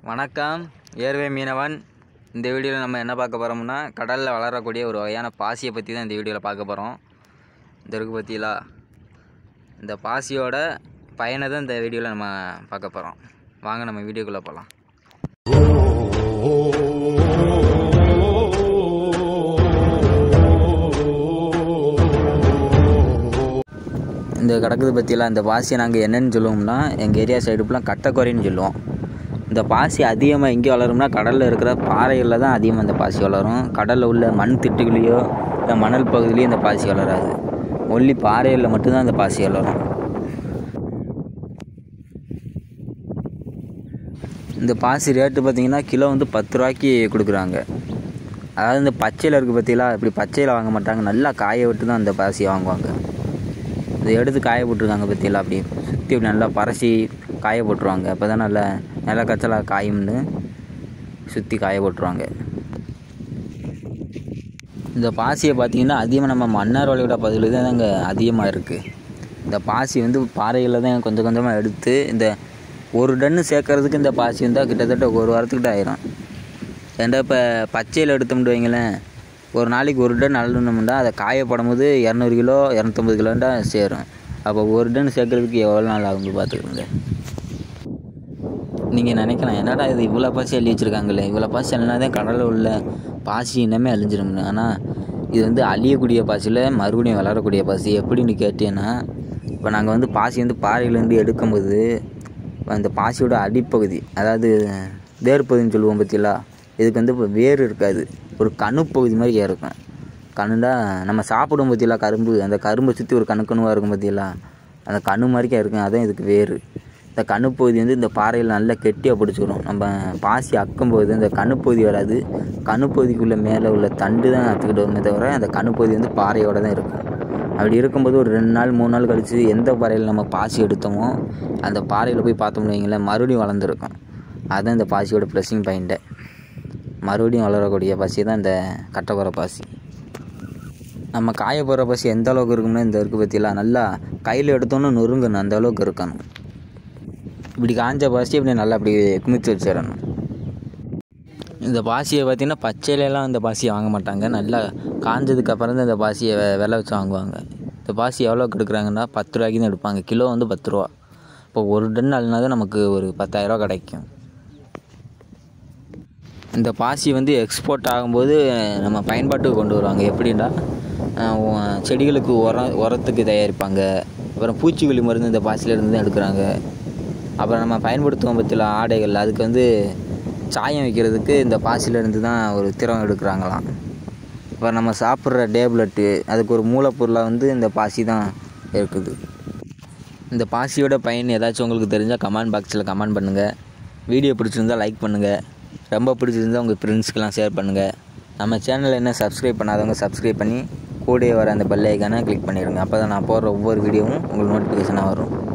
வணக்கம் ஏர்வே மீனவன் இந்த வீடியோவில் நம்ம என்ன பார்க்க போகிறோம்னா கடலில் வளரக்கூடிய ஒரு வகையான பாசியை பற்றி தான் இந்த வீடியோவில் பார்க்க போகிறோம் இந்த இருக்கு பற்றிலா இந்த பாசியோட பயனை தான் இந்த வீடியோவில் நம்ம பார்க்க போகிறோம் வாங்க நம்ம வீடியோக்குள்ளே போகலாம் இந்த கிடக்குது பற்றியெல்லாம் இந்த பாசியை நாங்கள் என்னென்னு சொல்லுவோம்னா எங்கள் ஏரியா சைடு ஃபுல்லாக கட்டக்குறைன்னு சொல்லுவோம் இந்த பாசி அதிகமாக எங்கே வளரும்னா கடலில் இருக்கிற பாறைகளில் தான் அதிகமாக இந்த பாசி வளரும் கடலில் உள்ள மண் திட்டுகளையோ இல்லை மணல் பகுதியிலையோ இந்த பாசி வளராது ஒன்லி பாறைகளில் மட்டும்தான் இந்த பாசி வளரும் இந்த பாசி ரேட்டு பார்த்தீங்கன்னா கிலோ வந்து பத்து ரூபாய்க்கு கொடுக்குறாங்க அதாவது இந்த பச்சையில் இருக்குது பார்த்தீங்களா இப்படி பச்சையில் வாங்க மாட்டாங்க நல்லா காய விட்டு தான் இந்த பாசியை வாங்குவாங்க இதை எடுத்து காய போட்டிருக்காங்க பற்றியெல்லாம் அப்படி சுற்றி அப்படி நல்லா பறசி காய போட்டுருவாங்க அப்போ தான் நல்லா நில கச்சலாக காயும்னு சுற்றி காய போட்டுருவாங்க இந்த பாசியை பார்த்தீங்கன்னா அதிகமாக நம்ம மன்னார் வளைகுடா பகுதியில் தான் அங்கே அதிகமாக இருக்குது இந்த பாசி வந்து பாறைகளில் தான் கொஞ்சம் கொஞ்சமாக எடுத்து இந்த ஒரு டன்னு சேர்க்கறதுக்கு இந்த பாசி வந்தால் கிட்டத்தட்ட ஒரு வாரத்துக்கிட்ட ஆயிரும் ஏன்டா இப்போ பச்சையில் எடுத்தோம்னு வைங்களேன் ஒரு நாளைக்கு ஒரு டன் அள்ளணும்னா அதை காயப்படும் போது இரநூறு கிலோ இரநூத்தம்பது கிலோண்டா சேரும் அப்போ ஒரு டன் சேர்க்கறதுக்கு எவ்வளோ நாள் ஆகும்னு பார்த்துக்கோங்க நீங்கள் நினைக்கலாம் என்னடா இது இவ்வளோ பாசி அள்ளி வச்சுருக்காங்களே இவ்வளோ பாசி அள்ளினா தான் கடலில் உள்ள பாசி இனமே அழிஞ்சிரும்னு ஆனால் இது வந்து அழியக்கூடிய பாசியில் மறுபடியும் வளரக்கூடிய பாசி எப்படின்னு கேட்டீங்கன்னா இப்போ நாங்கள் வந்து பாசி வந்து பாறையிலேருந்து எடுக்கும்போது அந்த பாசியோட அடிப்பகுதி அதாவது வேர்பகுதின்னு சொல்லுவோம் பற்றிலா இதுக்கு வந்து இப்போ வேர் இருக்காது ஒரு கணு பகுதி மாதிரி இருக்கும் கணுண்டா நம்ம சாப்பிடும் பற்றிலா கரும்பு அந்த கரும்பை சுற்றி ஒரு கணு கணுவாக இருக்கும் பற்றிலா அந்த கணு மாதிரிக்கா இருக்கும் அதான் இதுக்கு வேர் இந்த கணுப்பகுதி வந்து இந்த பாறையில் நல்லா கெட்டியாக பிடிச்சிரும் நம்ம பாசி அக்கும்போது இந்த கணுப்பகுதி வராது கணுப்பகுதிக்குள்ளே மேலே உள்ள தண்டு தான் அத்துக்கிட்டு வருமே தவிர அந்த கணுப்பகுதி வந்து பாறையோடு தான் இருக்கும் அப்படி இருக்கும்போது ஒரு ரெண்டு நாள் மூணு நாள் கழித்து எந்த பாறையில் நம்ம பாசி எடுத்தோமோ அந்த பாறையில் போய் பார்த்தோம்னு வைங்களேன் மறுபடியும் வளர்ந்துருக்கும் அதுதான் இந்த பாசியோட ப்ளஸ்ஸிங் பாயிண்ட்டை மறுபடியும் வளரக்கூடிய பாசி தான் இந்த கட்டக்குறை பாசி நம்ம காய போகிற பாசி எந்த அளவுக்கு இருக்கும்னா இந்த இருக்குது பற்றிலாம் நல்லா கையில் எடுத்தோன்னு நொறுங்கணும் அந்த அளவுக்கு இருக்கணும் இப்படி காஞ்ச பாசி இப்படி நல்லா அப்படி குமித்து வச்சிடணும் இந்த பாசியை பார்த்திங்கன்னா பச்சையிலலாம் இந்த பாசியை வாங்க மாட்டாங்க நல்லா காஞ்சதுக்கு அப்புறம் தான் இந்த பாசியை வெ- விலை வச்சு வாங்குவாங்க இந்த பாசி எவ்வளோக்கு எடுக்கிறாங்கன்னா பத்து ரூபாய்க்கு தான் எடுப்பாங்க கிலோ வந்து பத்து ரூபா இப்போ ஒரு டன் அள்ளினா தான் நமக்கு ஒரு பத்தாயிரரூவா கிடைக்கும் இந்த பாசி வந்து எக்ஸ்போர்ட் ஆகும்போது நம்ம பயன்பாட்டுக்கு கொண்டு வருவாங்க எப்படின்னா அஹ் உ- செடிகளுக்கு உரம் உரத்துக்கு தயாரிப்பாங்க அப்புறம் பூச்சிக்கொல்லி மருந்து இந்த பாசியிலேருந்து தான் எடுக்கிறாங்க அப்புறம் நம்ம பயன்படுத்துவோம் பற்றில ஆடைகள் அதுக்கு வந்து சாயம் வைக்கிறதுக்கு இந்த பாசியிலேருந்து தான் ஒரு திரம் எடுக்கிறாங்களாம் இப்போ நம்ம சாப்பிட்ற டேப்லெட்டு அதுக்கு ஒரு மூலப்பொருளாக வந்து இந்த பாசி தான் இருக்குது இந்த பாசியோட பயன் ஏதாச்சும் உங்களுக்கு தெரிஞ்சால் கமெண்ட் பாக்ஸில் கமெண்ட் பண்ணுங்கள் வீடியோ பிடிச்சிருந்தா லைக் பண்ணுங்கள் ரொம்ப பிடிச்சிருந்தா உங்கள் ஃப்ரெண்ட்ஸ்க்கெலாம் ஷேர் பண்ணுங்கள் நம்ம சேனலில் என்ன சப்ஸ்கிரைப் பண்ணாதவங்க சப்ஸ்கிரைப் பண்ணி கூடயே வர அந்த பெல் ஐக்கானை கிளிக் பண்ணிடுங்க அப்போ தான் நான் போடுற ஒவ்வொரு வீடியோவும் உங்களுக்கு நோட்டிஃபிகேஷனாக வரும்